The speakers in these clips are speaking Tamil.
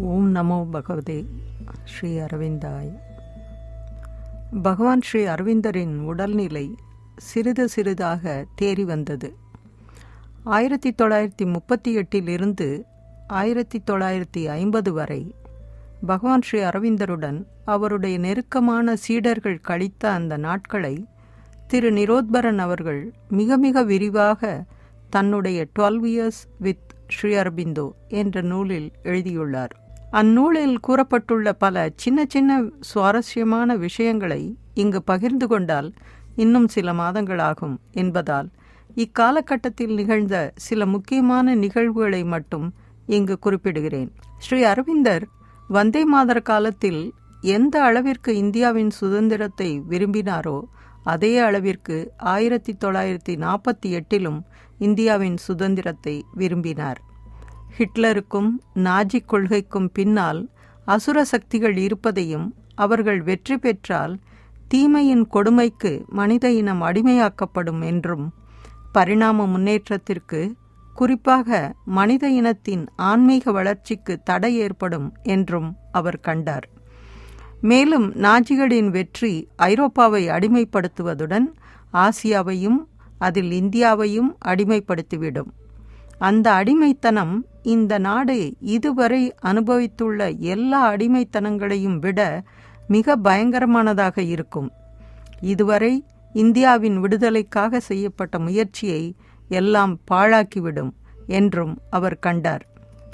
ஓம் நமோ பகவதே ஸ்ரீ அரவிந்தாய் பகவான் ஸ்ரீ அரவிந்தரின் உடல்நிலை சிறிது சிறிதாக தேறி வந்தது ஆயிரத்தி தொள்ளாயிரத்தி முப்பத்தி எட்டிலிருந்து ஆயிரத்தி தொள்ளாயிரத்தி ஐம்பது வரை பகவான் ஸ்ரீ அரவிந்தருடன் அவருடைய நெருக்கமான சீடர்கள் கழித்த அந்த நாட்களை திரு நிரோத்பரன் அவர்கள் மிக மிக விரிவாக தன்னுடைய twelve years with Sri Aurobindo என்ற நூலில் எழுதியுள்ளார் அந்நூலில் கூறப்பட்டுள்ள பல சின்ன சின்ன சுவாரஸ்யமான விஷயங்களை இங்கு பகிர்ந்து கொண்டால் இன்னும் சில மாதங்களாகும் என்பதால் இக்காலகட்டத்தில் நிகழ்ந்த சில முக்கியமான நிகழ்வுகளை மட்டும் இங்கு குறிப்பிடுகிறேன் ஸ்ரீ அரவிந்தர் வந்தே மாதர காலத்தில் எந்த அளவிற்கு இந்தியாவின் சுதந்திரத்தை விரும்பினாரோ அதே அளவிற்கு ஆயிரத்தி தொள்ளாயிரத்தி நாற்பத்தி எட்டிலும் இந்தியாவின் சுதந்திரத்தை விரும்பினார் ஹிட்லருக்கும் நாஜி கொள்கைக்கும் பின்னால் அசுர சக்திகள் இருப்பதையும் அவர்கள் வெற்றி பெற்றால் தீமையின் கொடுமைக்கு மனித இனம் அடிமையாக்கப்படும் என்றும் பரிணாம முன்னேற்றத்திற்கு குறிப்பாக மனித இனத்தின் ஆன்மீக வளர்ச்சிக்கு தடை ஏற்படும் என்றும் அவர் கண்டார் மேலும் நாஜிகளின் வெற்றி ஐரோப்பாவை அடிமைப்படுத்துவதுடன் ஆசியாவையும் அதில் இந்தியாவையும் அடிமைப்படுத்திவிடும் அந்த அடிமைத்தனம் இந்த நாடு இதுவரை அனுபவித்துள்ள எல்லா அடிமைத்தனங்களையும் விட மிக பயங்கரமானதாக இருக்கும் இதுவரை இந்தியாவின் விடுதலைக்காக செய்யப்பட்ட முயற்சியை எல்லாம் பாழாக்கிவிடும் என்றும் அவர் கண்டார்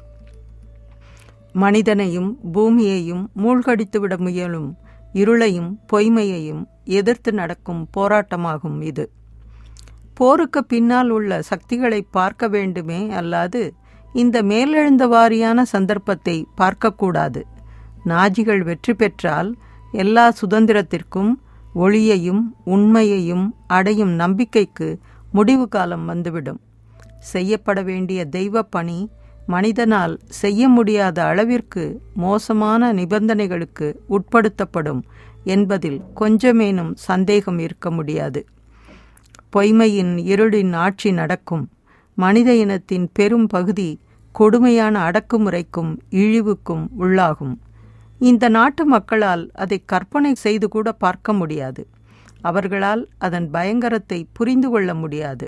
மனிதனையும் பூமியையும் மூழ்கடித்துவிட முயலும் இருளையும் பொய்மையையும் எதிர்த்து நடக்கும் போராட்டமாகும் இது போருக்கு பின்னால் உள்ள சக்திகளை பார்க்க வேண்டுமே அல்லாது இந்த மேலெழுந்த வாரியான சந்தர்ப்பத்தை பார்க்கக்கூடாது நாஜிகள் வெற்றி பெற்றால் எல்லா சுதந்திரத்திற்கும் ஒளியையும் உண்மையையும் அடையும் நம்பிக்கைக்கு முடிவு காலம் வந்துவிடும் செய்யப்பட வேண்டிய தெய்வ பணி மனிதனால் செய்ய முடியாத அளவிற்கு மோசமான நிபந்தனைகளுக்கு உட்படுத்தப்படும் என்பதில் கொஞ்சமேனும் சந்தேகம் இருக்க முடியாது பொய்மையின் இருளின் ஆட்சி நடக்கும் மனித இனத்தின் பெரும் பகுதி கொடுமையான அடக்குமுறைக்கும் இழிவுக்கும் உள்ளாகும் இந்த நாட்டு மக்களால் அதை கற்பனை செய்து கூட பார்க்க முடியாது அவர்களால் அதன் பயங்கரத்தை புரிந்து கொள்ள முடியாது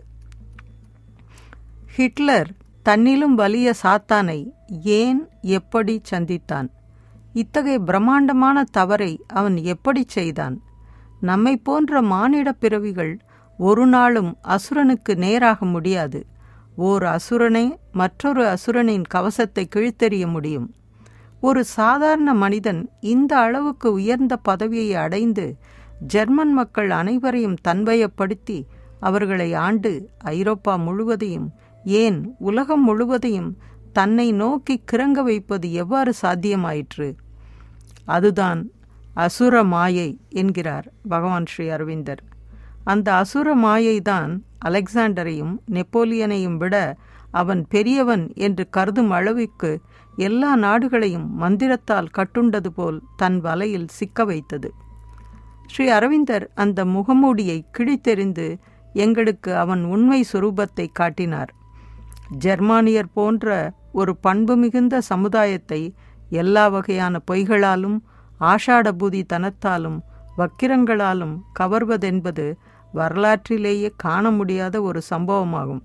ஹிட்லர் தன்னிலும் வலிய சாத்தானை ஏன் எப்படி சந்தித்தான் இத்தகைய பிரம்மாண்டமான தவறை அவன் எப்படி செய்தான் நம்மை போன்ற மானிட பிறவிகள் ஒரு நாளும் அசுரனுக்கு நேராக முடியாது ஓர் அசுரனே மற்றொரு அசுரனின் கவசத்தை கிழித்தெறிய முடியும் ஒரு சாதாரண மனிதன் இந்த அளவுக்கு உயர்ந்த பதவியை அடைந்து ஜெர்மன் மக்கள் அனைவரையும் தன்வயப்படுத்தி அவர்களை ஆண்டு ஐரோப்பா முழுவதையும் ஏன் உலகம் முழுவதையும் தன்னை நோக்கி கிறங்க வைப்பது எவ்வாறு சாத்தியமாயிற்று அதுதான் அசுர மாயை என்கிறார் பகவான் ஸ்ரீ அரவிந்தர் அந்த அசுர மாயைதான் அலெக்சாண்டரையும் நெப்போலியனையும் விட அவன் பெரியவன் என்று கருதும் அளவுக்கு எல்லா நாடுகளையும் மந்திரத்தால் கட்டுண்டது போல் தன் வலையில் சிக்க வைத்தது ஸ்ரீ அரவிந்தர் அந்த முகமூடியை கிழித்தெறிந்து எங்களுக்கு அவன் உண்மை சுரூபத்தை காட்டினார் ஜெர்மானியர் போன்ற ஒரு பண்பு மிகுந்த சமுதாயத்தை எல்லா வகையான பொய்களாலும் ஆஷாடபூதி தனத்தாலும் வக்கிரங்களாலும் கவர்வதென்பது வரலாற்றிலேயே காண முடியாத ஒரு சம்பவமாகும்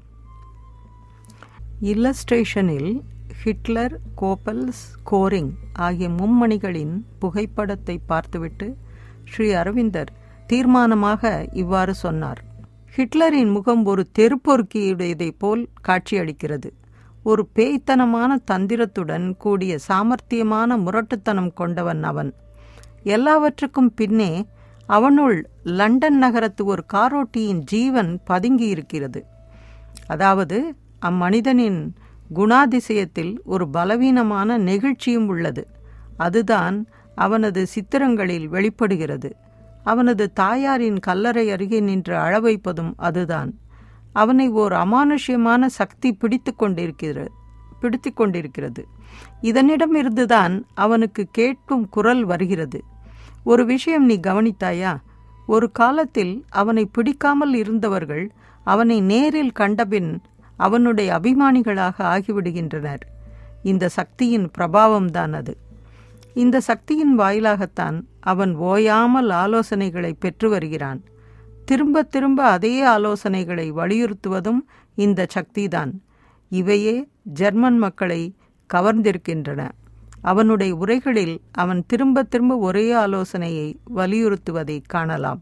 இல்லஸ்ட்ரேஷனில் ஹிட்லர் கோப்பல்ஸ் கோரிங் ஆகிய மும்மணிகளின் புகைப்படத்தை பார்த்துவிட்டு ஸ்ரீ அரவிந்தர் தீர்மானமாக இவ்வாறு சொன்னார் ஹிட்லரின் முகம் ஒரு தெருப்பொறுக்கியுடையதை போல் காட்சியளிக்கிறது ஒரு பேய்த்தனமான தந்திரத்துடன் கூடிய சாமர்த்தியமான முரட்டுத்தனம் கொண்டவன் அவன் எல்லாவற்றுக்கும் பின்னே அவனுள் லண்டன் நகரத்து ஒரு காரோட்டியின் ஜீவன் பதுங்கி இருக்கிறது அதாவது அம்மனிதனின் குணாதிசயத்தில் ஒரு பலவீனமான நெகிழ்ச்சியும் உள்ளது அதுதான் அவனது சித்திரங்களில் வெளிப்படுகிறது அவனது தாயாரின் கல்லறை அருகே நின்று அழவைப்பதும் அதுதான் அவனை ஓர் அமானுஷ்யமான சக்தி பிடித்து கொண்டிருக்கிறது பிடித்து கொண்டிருக்கிறது இதனிடமிருந்துதான் அவனுக்கு கேட்கும் குரல் வருகிறது ஒரு விஷயம் நீ கவனித்தாயா ஒரு காலத்தில் அவனை பிடிக்காமல் இருந்தவர்கள் அவனை நேரில் கண்டபின் அவனுடைய அபிமானிகளாக ஆகிவிடுகின்றனர் இந்த சக்தியின் பிரபாவம்தான் அது இந்த சக்தியின் வாயிலாகத்தான் அவன் ஓயாமல் ஆலோசனைகளை பெற்று வருகிறான் திரும்ப திரும்ப அதே ஆலோசனைகளை வலியுறுத்துவதும் இந்த சக்திதான் இவையே ஜெர்மன் மக்களை கவர்ந்திருக்கின்றன அவனுடைய உரைகளில் அவன் திரும்ப திரும்ப ஒரே ஆலோசனையை வலியுறுத்துவதை காணலாம்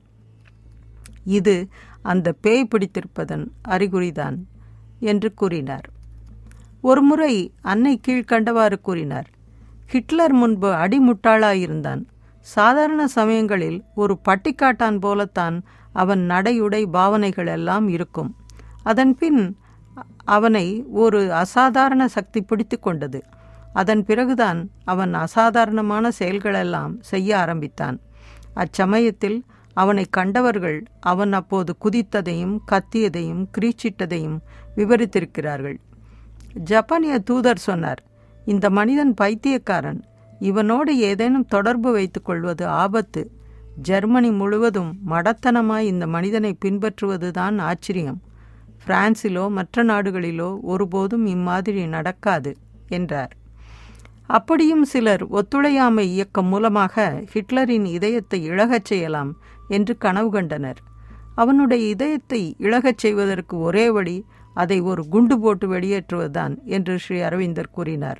இது அந்த பேய் பிடித்திருப்பதன் அறிகுறிதான் என்று கூறினார் ஒருமுறை அன்னை கீழ்கண்டவாறு கூறினார் ஹிட்லர் முன்பு அடிமுட்டாளாயிருந்தான் சாதாரண சமயங்களில் ஒரு பட்டிக்காட்டான் போலத்தான் அவன் நடையுடை பாவனைகள் எல்லாம் இருக்கும் அதன்பின் அவனை ஒரு அசாதாரண சக்தி பிடித்து கொண்டது அதன் பிறகுதான் அவன் அசாதாரணமான செயல்களெல்லாம் செய்ய ஆரம்பித்தான் அச்சமயத்தில் அவனை கண்டவர்கள் அவன் அப்போது குதித்ததையும் கத்தியதையும் கிரீச்சிட்டதையும் விவரித்திருக்கிறார்கள் ஜப்பானிய தூதர் சொன்னார் இந்த மனிதன் பைத்தியக்காரன் இவனோடு ஏதேனும் தொடர்பு வைத்துக் கொள்வது ஆபத்து ஜெர்மனி முழுவதும் மடத்தனமாய் இந்த மனிதனை பின்பற்றுவதுதான் ஆச்சரியம் பிரான்சிலோ மற்ற நாடுகளிலோ ஒருபோதும் இம்மாதிரி நடக்காது என்றார் அப்படியும் சிலர் ஒத்துழையாமை இயக்கம் மூலமாக ஹிட்லரின் இதயத்தை இழகச் செய்யலாம் என்று கனவு கண்டனர் அவனுடைய இதயத்தை இழகச் செய்வதற்கு ஒரே வழி அதை ஒரு குண்டு போட்டு வெளியேற்றுவதுதான் என்று ஸ்ரீ அரவிந்தர் கூறினார்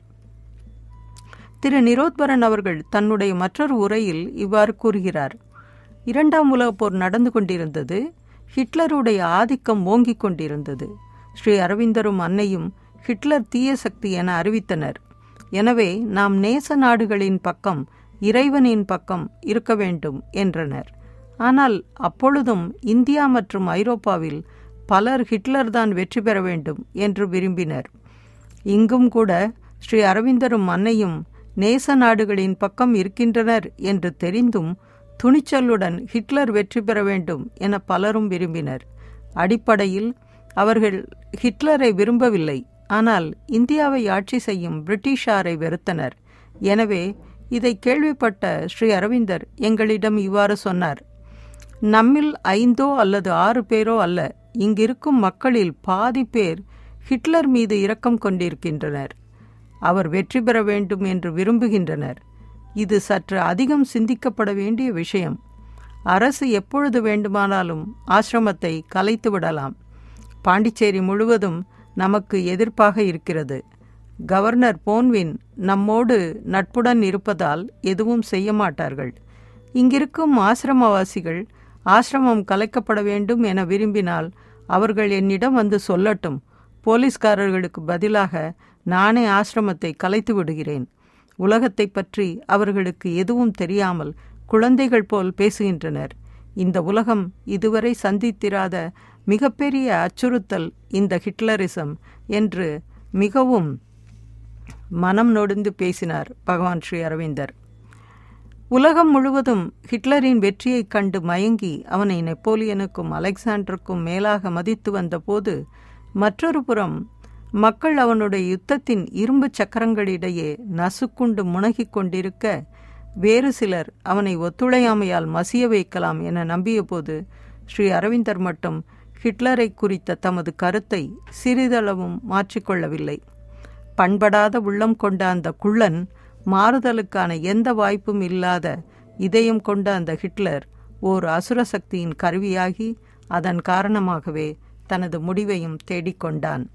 திரு நிரோத்பரன் அவர்கள் தன்னுடைய மற்றொரு உரையில் இவ்வாறு கூறுகிறார் இரண்டாம் உலகப் போர் நடந்து கொண்டிருந்தது ஹிட்லருடைய ஆதிக்கம் ஓங்கிக் கொண்டிருந்தது ஸ்ரீ அரவிந்தரும் அன்னையும் ஹிட்லர் தீய சக்தி என அறிவித்தனர் எனவே நாம் நேச நாடுகளின் பக்கம் இறைவனின் பக்கம் இருக்க வேண்டும் என்றனர் ஆனால் அப்பொழுதும் இந்தியா மற்றும் ஐரோப்பாவில் பலர் ஹிட்லர் தான் வெற்றி பெற வேண்டும் என்று விரும்பினர் இங்கும் கூட ஸ்ரீ அரவிந்தரும் அன்னையும் நேச நாடுகளின் பக்கம் இருக்கின்றனர் என்று தெரிந்தும் துணிச்சலுடன் ஹிட்லர் வெற்றி பெற வேண்டும் என பலரும் விரும்பினர் அடிப்படையில் அவர்கள் ஹிட்லரை விரும்பவில்லை ஆனால் இந்தியாவை ஆட்சி செய்யும் பிரிட்டிஷாரை வெறுத்தனர் எனவே இதை கேள்விப்பட்ட ஸ்ரீ அரவிந்தர் எங்களிடம் இவ்வாறு சொன்னார் நம்மில் ஐந்தோ அல்லது ஆறு பேரோ அல்ல இங்கிருக்கும் மக்களில் பாதி பேர் ஹிட்லர் மீது இரக்கம் கொண்டிருக்கின்றனர் அவர் வெற்றி பெற வேண்டும் என்று விரும்புகின்றனர் இது சற்று அதிகம் சிந்திக்கப்பட வேண்டிய விஷயம் அரசு எப்பொழுது வேண்டுமானாலும் ஆசிரமத்தை கலைத்து விடலாம் பாண்டிச்சேரி முழுவதும் நமக்கு எதிர்ப்பாக இருக்கிறது கவர்னர் போன்வின் நம்மோடு நட்புடன் இருப்பதால் எதுவும் செய்ய மாட்டார்கள் இங்கிருக்கும் ஆசிரமவாசிகள் ஆசிரமம் கலைக்கப்பட வேண்டும் என விரும்பினால் அவர்கள் என்னிடம் வந்து சொல்லட்டும் போலீஸ்காரர்களுக்கு பதிலாக நானே ஆசிரமத்தை கலைத்து விடுகிறேன் உலகத்தை பற்றி அவர்களுக்கு எதுவும் தெரியாமல் குழந்தைகள் போல் பேசுகின்றனர் இந்த உலகம் இதுவரை சந்தித்திராத மிகப்பெரிய அச்சுறுத்தல் இந்த ஹிட்லரிசம் என்று மிகவும் மனம் நொடிந்து பேசினார் பகவான் ஸ்ரீ அரவிந்தர் உலகம் முழுவதும் ஹிட்லரின் வெற்றியைக் கண்டு மயங்கி அவனை நெப்போலியனுக்கும் அலெக்சாண்டருக்கும் மேலாக மதித்து வந்தபோது மற்றொரு புறம் மக்கள் அவனுடைய யுத்தத்தின் இரும்பு சக்கரங்களிடையே நசுக்குண்டு முனகிக் கொண்டிருக்க வேறு சிலர் அவனை ஒத்துழையாமையால் மசிய வைக்கலாம் என நம்பியபோது ஸ்ரீ அரவிந்தர் மட்டும் ஹிட்லரை குறித்த தமது கருத்தை சிறிதளவும் மாற்றிக்கொள்ளவில்லை பண்படாத உள்ளம் கொண்ட அந்த குள்ளன் மாறுதலுக்கான எந்த வாய்ப்பும் இல்லாத இதயம் கொண்ட அந்த ஹிட்லர் ஓர் அசுர சக்தியின் கருவியாகி அதன் காரணமாகவே தனது முடிவையும் தேடிக்கொண்டான்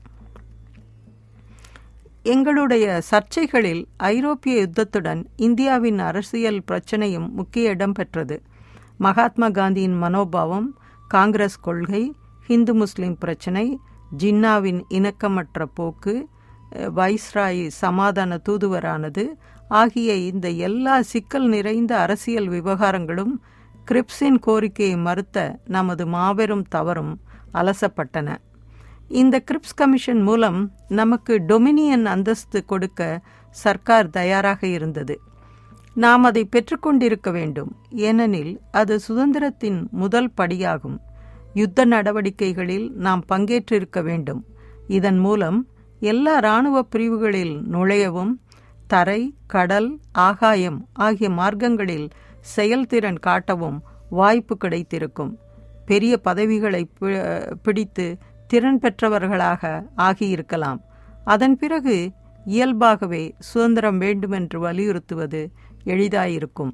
எங்களுடைய சர்ச்சைகளில் ஐரோப்பிய யுத்தத்துடன் இந்தியாவின் அரசியல் பிரச்சனையும் முக்கிய இடம் பெற்றது மகாத்மா காந்தியின் மனோபாவம் காங்கிரஸ் கொள்கை ஹிந்து முஸ்லிம் பிரச்சினை ஜின்னாவின் இணக்கமற்ற போக்கு வைஸ்ராய் சமாதான தூதுவரானது ஆகிய இந்த எல்லா சிக்கல் நிறைந்த அரசியல் விவகாரங்களும் கிரிப்ஸின் கோரிக்கையை மறுத்த நமது மாபெரும் தவறும் அலசப்பட்டன இந்த கிரிப்ஸ் கமிஷன் மூலம் நமக்கு டொமினியன் அந்தஸ்து கொடுக்க சர்க்கார் தயாராக இருந்தது நாம் அதை பெற்றுக்கொண்டிருக்க வேண்டும் ஏனெனில் அது சுதந்திரத்தின் முதல் படியாகும் யுத்த நடவடிக்கைகளில் நாம் பங்கேற்றிருக்க வேண்டும் இதன் மூலம் எல்லா இராணுவ பிரிவுகளில் நுழையவும் தரை கடல் ஆகாயம் ஆகிய மார்க்கங்களில் செயல்திறன் காட்டவும் வாய்ப்பு கிடைத்திருக்கும் பெரிய பதவிகளை பிடித்து திறன் பெற்றவர்களாக ஆகியிருக்கலாம் அதன் பிறகு இயல்பாகவே சுதந்திரம் வேண்டுமென்று வலியுறுத்துவது எளிதாயிருக்கும்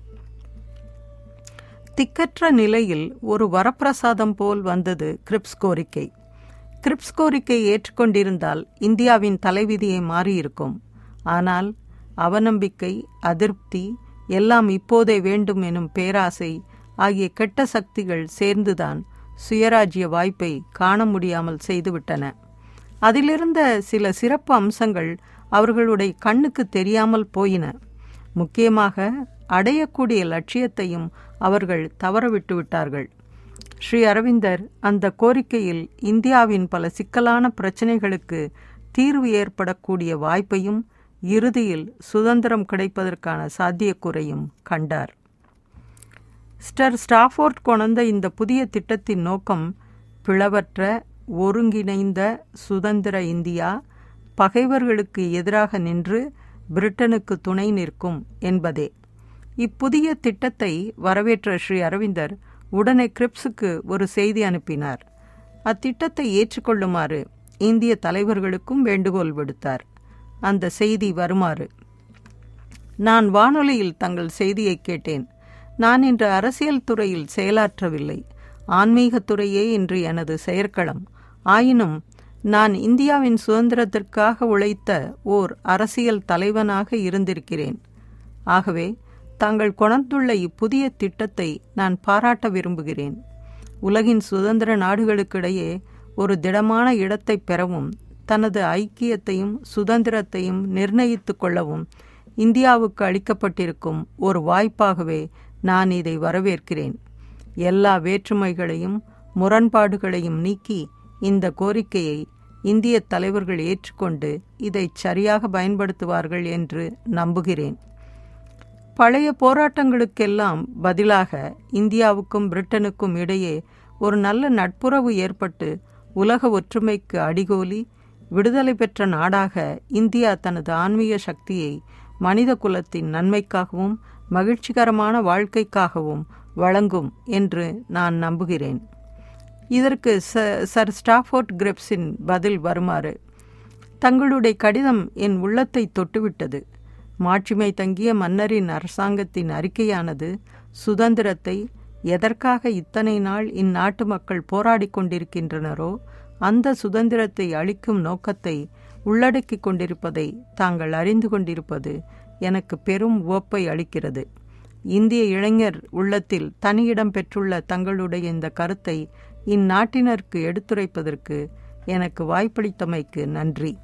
திக்கற்ற நிலையில் ஒரு வரப்பிரசாதம் போல் வந்தது கிரிப்ஸ் கோரிக்கை கிரிப்ஸ் கோரிக்கை ஏற்றுக்கொண்டிருந்தால் இந்தியாவின் தலைவிதியை மாறியிருக்கும் ஆனால் அவநம்பிக்கை அதிருப்தி எல்லாம் இப்போதே வேண்டும் எனும் பேராசை ஆகிய கெட்ட சக்திகள் சேர்ந்துதான் சுயராஜ்ய வாய்ப்பை காண முடியாமல் செய்துவிட்டன அதிலிருந்த சில சிறப்பு அம்சங்கள் அவர்களுடைய கண்ணுக்கு தெரியாமல் போயின முக்கியமாக அடையக்கூடிய லட்சியத்தையும் அவர்கள் தவறவிட்டு விட்டார்கள் ஸ்ரீ அரவிந்தர் அந்த கோரிக்கையில் இந்தியாவின் பல சிக்கலான பிரச்சனைகளுக்கு தீர்வு ஏற்படக்கூடிய வாய்ப்பையும் இறுதியில் சுதந்திரம் கிடைப்பதற்கான சாத்தியக்கூறையும் கண்டார் ஸ்டர் ஸ்டாஃபோர்ட் கொணர்ந்த இந்த புதிய திட்டத்தின் நோக்கம் பிளவற்ற ஒருங்கிணைந்த சுதந்திர இந்தியா பகைவர்களுக்கு எதிராக நின்று பிரிட்டனுக்கு துணை நிற்கும் என்பதே இப்புதிய திட்டத்தை வரவேற்ற ஸ்ரீ அரவிந்தர் உடனே கிரிப்ஸுக்கு ஒரு செய்தி அனுப்பினார் அத்திட்டத்தை ஏற்றுக்கொள்ளுமாறு இந்திய தலைவர்களுக்கும் வேண்டுகோள் விடுத்தார் அந்த செய்தி வருமாறு நான் வானொலியில் தங்கள் செய்தியை கேட்டேன் நான் இன்று அரசியல் துறையில் செயலாற்றவில்லை ஆன்மீகத் துறையே இன்று எனது செயற்களம் ஆயினும் நான் இந்தியாவின் சுதந்திரத்திற்காக உழைத்த ஓர் அரசியல் தலைவனாக இருந்திருக்கிறேன் ஆகவே தாங்கள் கொணர்ந்துள்ள இப்புதிய திட்டத்தை நான் பாராட்ட விரும்புகிறேன் உலகின் சுதந்திர நாடுகளுக்கிடையே ஒரு திடமான இடத்தை பெறவும் தனது ஐக்கியத்தையும் சுதந்திரத்தையும் நிர்ணயித்து கொள்ளவும் இந்தியாவுக்கு அளிக்கப்பட்டிருக்கும் ஒரு வாய்ப்பாகவே நான் இதை வரவேற்கிறேன் எல்லா வேற்றுமைகளையும் முரண்பாடுகளையும் நீக்கி இந்த கோரிக்கையை இந்திய தலைவர்கள் ஏற்றுக்கொண்டு இதை சரியாக பயன்படுத்துவார்கள் என்று நம்புகிறேன் பழைய போராட்டங்களுக்கெல்லாம் பதிலாக இந்தியாவுக்கும் பிரிட்டனுக்கும் இடையே ஒரு நல்ல நட்புறவு ஏற்பட்டு உலக ஒற்றுமைக்கு அடிகோலி விடுதலை பெற்ற நாடாக இந்தியா தனது ஆன்மீக சக்தியை மனித குலத்தின் நன்மைக்காகவும் மகிழ்ச்சிகரமான வாழ்க்கைக்காகவும் வழங்கும் என்று நான் நம்புகிறேன் இதற்கு ச சர் ஸ்டாஃபோர்ட் கிரிப்ஸின் பதில் வருமாறு தங்களுடைய கடிதம் என் உள்ளத்தை தொட்டுவிட்டது மாட்சிமை தங்கிய மன்னரின் அரசாங்கத்தின் அறிக்கையானது சுதந்திரத்தை எதற்காக இத்தனை நாள் இந்நாட்டு மக்கள் போராடி கொண்டிருக்கின்றனரோ அந்த சுதந்திரத்தை அளிக்கும் நோக்கத்தை உள்ளடக்கி கொண்டிருப்பதை தாங்கள் அறிந்து கொண்டிருப்பது எனக்கு பெரும் உவப்பை அளிக்கிறது இந்திய இளைஞர் உள்ளத்தில் தனியிடம் பெற்றுள்ள தங்களுடைய இந்த கருத்தை இந்நாட்டினருக்கு எடுத்துரைப்பதற்கு எனக்கு வாய்ப்பளித்தமைக்கு நன்றி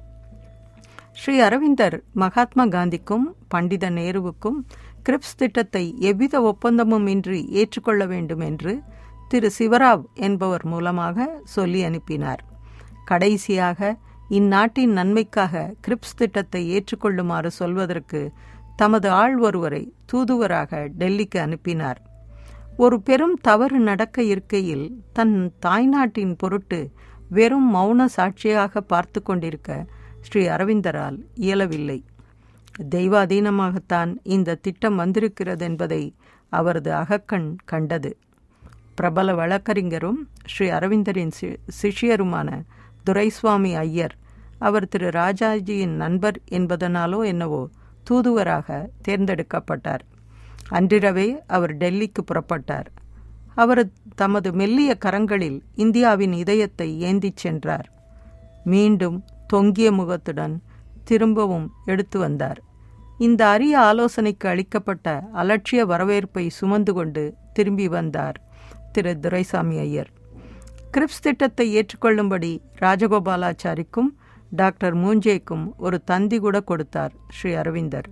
ஸ்ரீ அரவிந்தர் மகாத்மா காந்திக்கும் பண்டித நேருவுக்கும் கிரிப்ஸ் திட்டத்தை எவ்வித ஒப்பந்தமும் இன்றி ஏற்றுக்கொள்ள வேண்டும் என்று திரு சிவராவ் என்பவர் மூலமாக சொல்லி அனுப்பினார் கடைசியாக இந்நாட்டின் நன்மைக்காக கிரிப்ஸ் திட்டத்தை ஏற்றுக்கொள்ளுமாறு சொல்வதற்கு தமது ஆள் ஒருவரை தூதுவராக டெல்லிக்கு அனுப்பினார் ஒரு பெரும் தவறு நடக்க இருக்கையில் தன் தாய்நாட்டின் பொருட்டு வெறும் மௌன சாட்சியாக பார்த்து கொண்டிருக்க ஸ்ரீ அரவிந்தரால் இயலவில்லை தெய்வாதீனமாகத்தான் இந்த திட்டம் வந்திருக்கிறது என்பதை அவரது அகக்கண் கண்டது பிரபல வழக்கறிஞரும் ஸ்ரீ அரவிந்தரின் சி சிஷ்யருமான துரைசுவாமி ஐயர் அவர் திரு ராஜாஜியின் நண்பர் என்பதனாலோ என்னவோ தூதுவராக தேர்ந்தெடுக்கப்பட்டார் அன்றிரவே அவர் டெல்லிக்கு புறப்பட்டார் அவர் தமது மெல்லிய கரங்களில் இந்தியாவின் இதயத்தை ஏந்திச் சென்றார் மீண்டும் தொங்கிய முகத்துடன் திரும்பவும் எடுத்து வந்தார் இந்த அரிய ஆலோசனைக்கு அளிக்கப்பட்ட அலட்சிய வரவேற்பை சுமந்து கொண்டு திரும்பி வந்தார் திரு துரைசாமி ஐயர் கிரிப்ஸ் திட்டத்தை ஏற்றுக்கொள்ளும்படி ராஜகோபாலாச்சாரிக்கும் டாக்டர் மூஞ்சேக்கும் ஒரு தந்தி கூட கொடுத்தார் ஸ்ரீ அரவிந்தர்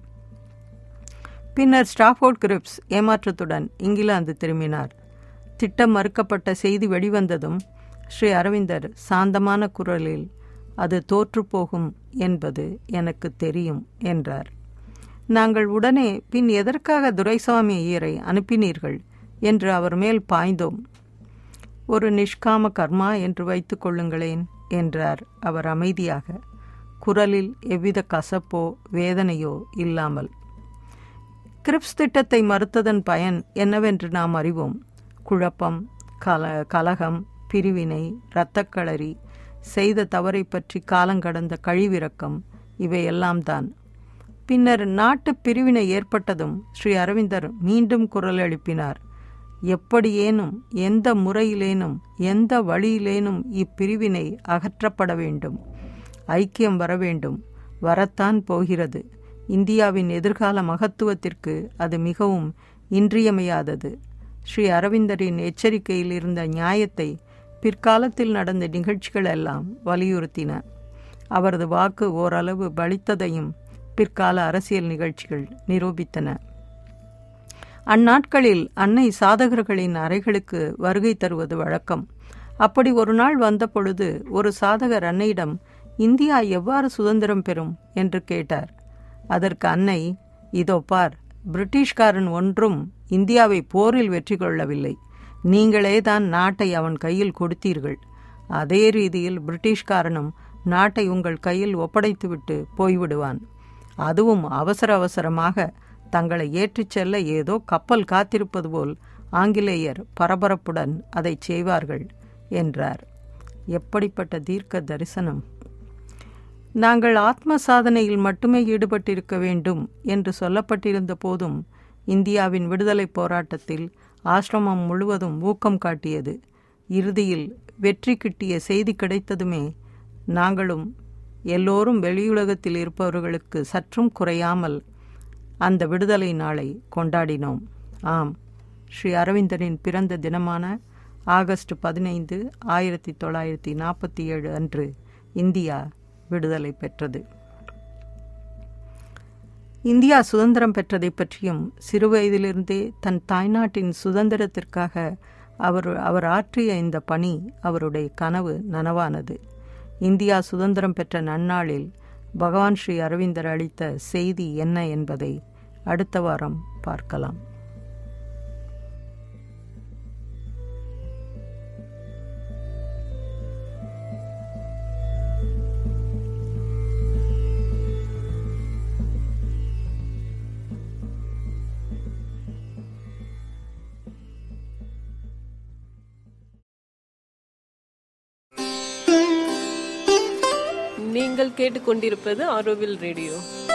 பின்னர் ஸ்டாஃபோர்ட் கிரிப்ஸ் ஏமாற்றத்துடன் இங்கிலாந்து திரும்பினார் திட்டம் மறுக்கப்பட்ட செய்தி வெளிவந்ததும் ஸ்ரீ அரவிந்தர் சாந்தமான குரலில் அது தோற்றுப்போகும் என்பது எனக்கு தெரியும் என்றார் நாங்கள் உடனே பின் எதற்காக துரைசாமி ஐயரை அனுப்பினீர்கள் என்று அவர் மேல் பாய்ந்தோம் ஒரு நிஷ்காம கர்மா என்று வைத்துக் கொள்ளுங்களேன் என்றார் அவர் அமைதியாக குரலில் எவ்வித கசப்போ வேதனையோ இல்லாமல் கிரிப்ஸ் திட்டத்தை மறுத்ததன் பயன் என்னவென்று நாம் அறிவோம் குழப்பம் கல கலகம் பிரிவினை இரத்தக்களறி செய்த தவறை பற்றி காலங்கடந்த கழிவிறக்கம் இவையெல்லாம் தான் பின்னர் நாட்டு பிரிவினை ஏற்பட்டதும் ஸ்ரீ அரவிந்தர் மீண்டும் குரல் எழுப்பினார் எப்படியேனும் எந்த முறையிலேனும் எந்த வழியிலேனும் இப்பிரிவினை அகற்றப்பட வேண்டும் ஐக்கியம் வர வேண்டும் வரத்தான் போகிறது இந்தியாவின் எதிர்கால மகத்துவத்திற்கு அது மிகவும் இன்றியமையாதது ஸ்ரீ அரவிந்தரின் எச்சரிக்கையில் இருந்த நியாயத்தை பிற்காலத்தில் நடந்த நிகழ்ச்சிகள் எல்லாம் வலியுறுத்தின அவரது வாக்கு ஓரளவு பலித்ததையும் பிற்கால அரசியல் நிகழ்ச்சிகள் நிரூபித்தன அந்நாட்களில் அன்னை சாதகர்களின் அறைகளுக்கு வருகை தருவது வழக்கம் அப்படி ஒரு நாள் வந்த பொழுது ஒரு சாதகர் அன்னையிடம் இந்தியா எவ்வாறு சுதந்திரம் பெறும் என்று கேட்டார் அதற்கு அன்னை இதோ பார் பிரிட்டிஷ்காரன் ஒன்றும் இந்தியாவை போரில் வெற்றி கொள்ளவில்லை நீங்களே தான் நாட்டை அவன் கையில் கொடுத்தீர்கள் அதே ரீதியில் பிரிட்டிஷ்காரனும் நாட்டை உங்கள் கையில் ஒப்படைத்துவிட்டு போய்விடுவான் அதுவும் அவசர அவசரமாக தங்களை ஏற்றிச் செல்ல ஏதோ கப்பல் காத்திருப்பது போல் ஆங்கிலேயர் பரபரப்புடன் அதை செய்வார்கள் என்றார் எப்படிப்பட்ட தீர்க்க தரிசனம் நாங்கள் ஆத்ம சாதனையில் மட்டுமே ஈடுபட்டிருக்க வேண்டும் என்று சொல்லப்பட்டிருந்த போதும் இந்தியாவின் விடுதலை போராட்டத்தில் ஆசிரமம் முழுவதும் ஊக்கம் காட்டியது இறுதியில் வெற்றி கிட்டிய செய்தி கிடைத்ததுமே நாங்களும் எல்லோரும் வெளியுலகத்தில் இருப்பவர்களுக்கு சற்றும் குறையாமல் அந்த விடுதலை நாளை கொண்டாடினோம் ஆம் ஸ்ரீ அரவிந்தரின் பிறந்த தினமான ஆகஸ்ட் பதினைந்து ஆயிரத்தி தொள்ளாயிரத்தி நாற்பத்தி ஏழு அன்று இந்தியா விடுதலை பெற்றது இந்தியா சுதந்திரம் பெற்றதை பற்றியும் சிறுவயதிலிருந்தே தன் தாய்நாட்டின் சுதந்திரத்திற்காக அவர் அவர் ஆற்றிய இந்த பணி அவருடைய கனவு நனவானது இந்தியா சுதந்திரம் பெற்ற நன்னாளில் பகவான் ஸ்ரீ அரவிந்தர் அளித்த செய்தி என்ன என்பதை அடுத்த வாரம் பார்க்கலாம் நீங்கள் கேட்டுக்கொண்டிருப்பது ஆரோவில் ரேடியோ